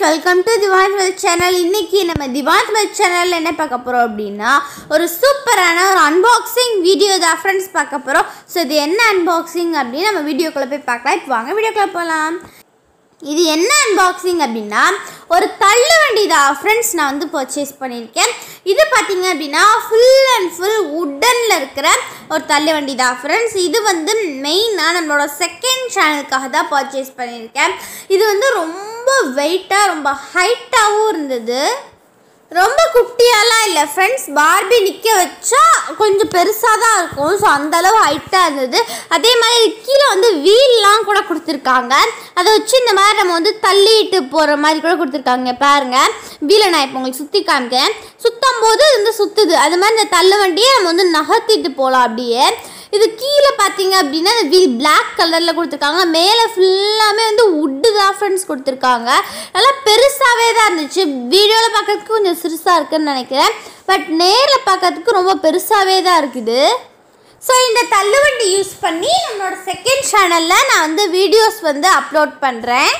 friends welcome to Diwan well channel இன்னைக்கு நம்ம திவான் well சேனலில் என்ன பார்க்க போகிறோம் அப்படின்னா ஒரு சூப்பரான ஒரு அன்பாக்சிங் வீடியோ தான் ஃப்ரெண்ட்ஸ் பார்க்க போகிறோம் ஸோ இது என்ன அன்பாக்சிங் அப்படின்னு நம்ம வீடியோக்குள்ளே போய் பார்க்கலாம் இப்போ வாங்க வீடியோக்குள்ளே போகலாம் இது என்ன அன்பாக்சிங் அப்படின்னா ஒரு தள்ளு வண்டி தான் ஃப்ரெண்ட்ஸ் நான் வந்து பர்ச்சேஸ் பண்ணியிருக்கேன் இது பார்த்தீங்க அப்படின்னா ஃபுல் அண்ட் ஃபுல் உட்டனில் இருக்கிற ஒரு தள்ளு வண்டி தான் ஃப்ரெண்ட்ஸ் இது வந்து மெயினாக நம்மளோட செகண்ட் சேனலுக்காக தான் பர்ச்சேஸ் பண்ணியிருக்கேன் இது வந்து ரொம்ப வெயிட்டாக ரொம்ப ஹைட்டாகவும் இருந்தது ரொம்ப குட்டியாலாம் இல்லை ஃப்ரெண்ட்ஸ் பார்பி நிற்க வச்சா கொஞ்சம் பெருசாக தான் இருக்கும் ஸோ அந்தளவு ஹைட்டாக இருந்தது அதே மாதிரி கீழே வந்து வீல்லாம் கூட கொடுத்துருக்காங்க அதை வச்சு இந்த மாதிரி நம்ம வந்து தள்ளிட்டு போகிற மாதிரி கூட கொடுத்துருக்காங்க பாருங்கள் வீலை நான் இப்போ உங்களுக்கு சுற்றி காமிக்கிறேன் சுற்றும் போது இது வந்து சுற்றுது அது மாதிரி இந்த தள்ளு வண்டியை நம்ம வந்து நகர்த்திட்டு போகலாம் அப்படியே இது கீழே பார்த்தீங்க அப்படின்னா இந்த வீல் பிளாக் கலரில் கொடுத்துருக்காங்க மேலே ஃபுல்லாமே வந்து உட்டு தான் ஃப்ரெண்ட்ஸ் கொடுத்துருக்காங்க நல்லா பெருசாகவே தான் இருந்துச்சு வீடியோவில் பார்க்கறதுக்கு கொஞ்சம் சிறுசாக இருக்குன்னு நினைக்கிறேன் பட் நேரில் பார்க்கறதுக்கு ரொம்ப பெருசாகவே தான் இருக்குது ஸோ இந்த தள்ளுவண்டி யூஸ் பண்ணி நம்மளோட செகண்ட் சேனலில் நான் வந்து வீடியோஸ் வந்து அப்லோட் பண்ணுறேன்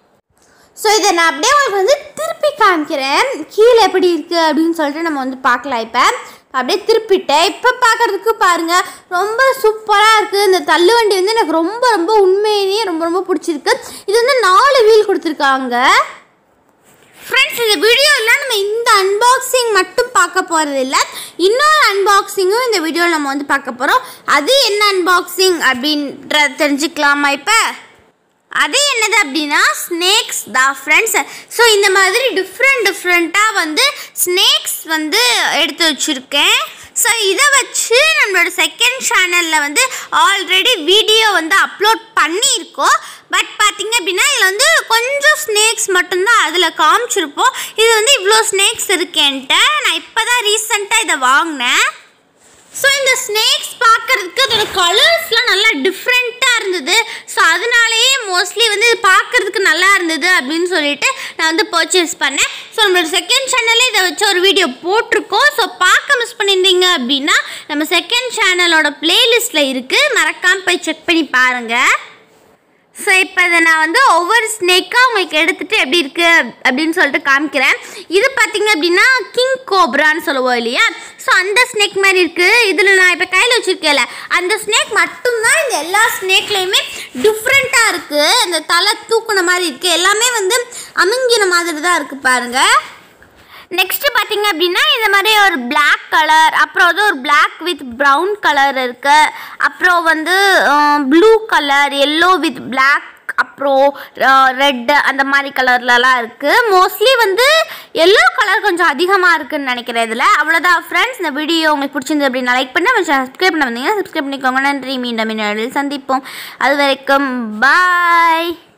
ஸோ இதை நான் அப்படியே உங்களுக்கு வந்து திருப்பி காமிக்கிறேன் கீழே எப்படி இருக்குது அப்படின்னு சொல்லிட்டு நம்ம வந்து பார்க்கலாம் இப்போ அப்படியே திருப்பிட்டேன் இப்போ பார்க்குறதுக்கு பாருங்கள் ரொம்ப சூப்பராக இருக்குது இந்த தள்ளுவண்டி வந்து எனக்கு ரொம்ப ரொம்ப உண்மையிலேயே ரொம்ப ரொம்ப பிடிச்சிருக்கு இது வந்து நாலு வீல் கொடுத்துருக்காங்க ஃப்ரெண்ட்ஸ் இந்த வீடியோவில் நம்ம இந்த அன்பாக்சிங் மட்டும் பார்க்க போகிறது இல்லை இன்னொரு அன்பாக்சிங்கும் இந்த வீடியோவில் நம்ம வந்து பார்க்க போகிறோம் அது என்ன அன்பாக்சிங் அப்படின்ற தெரிஞ்சுக்கலாமா இப்போ அது என்னது அப்படின்னா ஸ்னேக்ஸ் தான் ஃப்ரெண்ட்ஸ் ஸோ இந்த மாதிரி டிஃப்ரெண்ட் டிஃப்ரெண்ட்டாக வந்து ஸ்னேக்ஸ் வந்து எடுத்து வச்சுருக்கேன் ஸோ இதை வச்சு நம்மளோட செகண்ட் சேனலில் வந்து ஆல்ரெடி வீடியோ வந்து அப்லோட் பண்ணியிருக்கோம் பட் பார்த்தீங்க அப்படின்னா இதில் வந்து கொஞ்சம் ஸ்னேக்ஸ் மட்டும்தான் அதில் காமிச்சிருப்போம் இது வந்து இவ்வளோ ஸ்னேக்ஸ் இருக்கேன்ட்டு நான் இப்போ தான் ரீசெண்டாக இதை வாங்கினேன் ஸோ இந்த ஸ்னேக்ஸ் பார்க்கறதுக்கு அதோட கலர்ஸ்லாம் நல்லா டிஃப்ரெண்ட்டாக இருந்தது ஸோ அதனாலேயே மோஸ்ட்லி வந்து இது பார்க்கறதுக்கு நல்லா இருந்தது அப்படின்னு சொல்லிட்டு நான் வந்து பர்ச்சேஸ் பண்ணேன் ஸோ நம்மளோட செகண்ட் சேனல்லே இதை வச்சு ஒரு வீடியோ போட்டிருக்கோம் ஸோ பார்க்க மிஸ் பண்ணியிருந்தீங்க அப்படின்னா நம்ம செகண்ட் சேனலோட பிளேலிஸ்ட்டில் இருக்குது மறக்காமல் போய் செக் பண்ணி பாருங்கள் ஸோ இப்போ இதை நான் வந்து ஒவ்வொரு ஸ்னேக்காக உங்களுக்கு எடுத்துகிட்டு எப்படி இருக்குது அப்படின்னு சொல்லிட்டு காமிக்கிறேன் இது பார்த்தீங்க அப்படின்னா கிங் கோப்ரான்னு சொல்லுவோம் இல்லையா ஸோ அந்த ஸ்னேக் மாதிரி இருக்குது இதில் நான் இப்போ கையில் வச்சுருக்கேன்ல அந்த ஸ்னேக் மட்டும்தான் இந்த எல்லா ஸ்னேக்லேயுமே டிஃப்ரெண்ட்டாக இருக்குது இந்த தலை தூக்குன மாதிரி இருக்குது எல்லாமே வந்து அமுங்கின மாதிரி தான் இருக்குது பாருங்கள் நெக்ஸ்ட் பார்த்தீங்க அப்படின்னா இந்த மாதிரி ஒரு Black கலர் அப்புறம் வந்து ஒரு Black வித் ப்ரௌன் கலர் இருக்கு அப்புறம் வந்து blue colour yellow with Black அப்புறம் ரெட் அந்த மாதிரி கலர்லலாம் இருக்குது மோஸ்ட்லி வந்து எல்லோ கலர் கொஞ்சம் அதிகமாக இருக்குன்னு நினைக்கிறேன் இதில் அவ்வளோதான் ஃப்ரெண்ட்ஸ் இந்த வீடியோ உங்களுக்கு பிடிச்சிருந்து அப்படின்னா லைக் பண்ணி சப்ஸ்கிரைப் பண்ண வந்தீங்கன்னா சப்ஸ்கிரைப் பண்ணிக்கோங்க நன்றி மீண்டும் இன்னொரு சந்திப்போம் அது வரைக்கும் பாய்